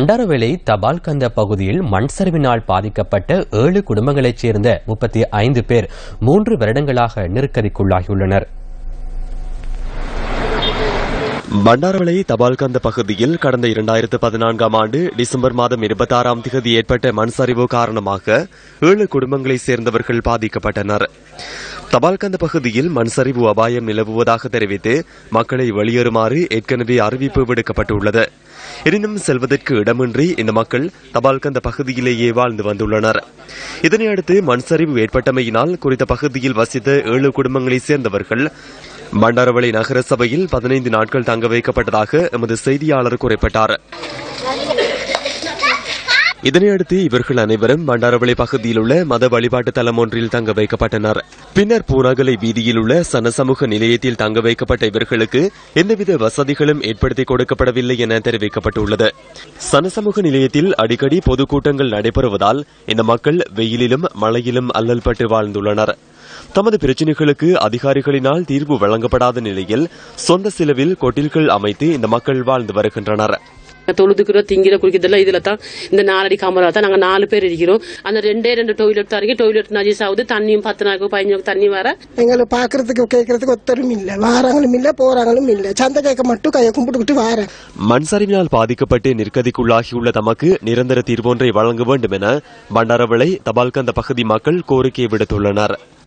பண்டாரவேலை தபால்கந்த பகுதியில் மண் சரிவினால் பாதிக்கப்பட்ட ஏழு குடும்பங்களைச் சேர்ந்த முப்பத்தி ஐந்து பேர் மூன்று வருடங்களாக நெருக்கடிக்குள்ளாகியுள்ளனர் பண்டாரவளை தபால்கந்த பகுதியில் கடந்த இரண்டாயிரத்து பதினான்காம் ஆண்டு டிசம்பர் மாதம் இருபத்தாறாம் தேதி ஏற்பட்ட மண் சரிவு காரணமாக ஏழு குடும்பங்களைச் சேர்ந்தவர்கள் பாதிக்கப்பட்டனர் தபால்கந்த பகுதியில் மண் சரிவு அபாயம் நிலவுவதாக தெரிவித்து மக்களை வெளியேறுமாறு ஏற்கனவே அறிவிப்பு விடுக்கப்பட்டுள்ளது எனினும் செல்வதற்கு இடமின்றி இந்த மக்கள் தபால்கந்த பகுதியிலேயே வாழ்ந்து வந்துள்ளனர் இதனையடுத்து மண் சரிவு ஏற்பட்டமையினால் குறித்த பகுதியில் வசித்த ஏழு குடும்பங்களைச் சேர்ந்தவர்கள் பண்டாரவளை நகர சபையில் பதினைந்து நாட்கள் தங்க வைக்கப்பட்டதாக எமது செய்தியாளர் குறிப்பிட்டார் இதனையடுத்து இவர்கள் அனைவரும் பண்டாரவளை பகுதியில் உள்ள மத வழிபாட்டு தலம் ஒன்றில் தங்க வைக்கப்பட்டனர் பின்னர் பூனாகலை வீதியில் உள்ள சனசமூக நிலையத்தில் தங்க வைக்கப்பட்ட இவர்களுக்கு எந்தவித வசதிகளும் ஏற்படுத்தி கொடுக்கப்படவில்லை என தெரிவிக்கப்பட்டுள்ளது சனசமூக நிலையத்தில் அடிக்கடி பொதுக்கூட்டங்கள் நடைபெறுவதால் இந்த மக்கள் வெயிலிலும் மழையிலும் அல்லல் பட்டு வாழ்ந்துள்ளனர் தமது பிரச்சினைகளுக்கு அதிகாரிகளினால் தீர்வு வழங்கப்படாத நிலையில் சொந்த செலவில் கொட்டில்கள் அமைத்து இந்த மக்கள் வாழ்ந்து வருகின்றனர் தொழுதுக்கிற திங்கிற குளிக்கிறதெல்லாம் இதுல தான் இந்த நாலடி கமரா தான் நாங்க நாலு பேர் இருக்கிறோம் அந்த ரெண்டே ரெண்டு டொய்லெட் தான் இருக்கு டொய்லெட் நஜீஸ் ஆகுது தண்ணியும் பத்து நாளுக்கு பதினஞ்சு நாளுக்கு தண்ணி வர எங்களை பாக்குறதுக்கு கேட்கறதுக்கு ஒத்தரும் இல்ல வாராங்களும் இல்ல போறாங்களும் இல்ல சந்தை கேட்க மட்டும் கையை கும்பிட்டுக்கிட்டு வாரேன் மண் சரிவினால் பாதிக்கப்பட்டு நிர்கதிக்குள்ளாகியுள்ள தமக்கு நிரந்தர தீர்வொன்றை வழங்க வேண்டும் என பண்டாரவளை தபால்கந்த பகுதி மக்கள் கோரிக்கை விடுத்துள்ளனர்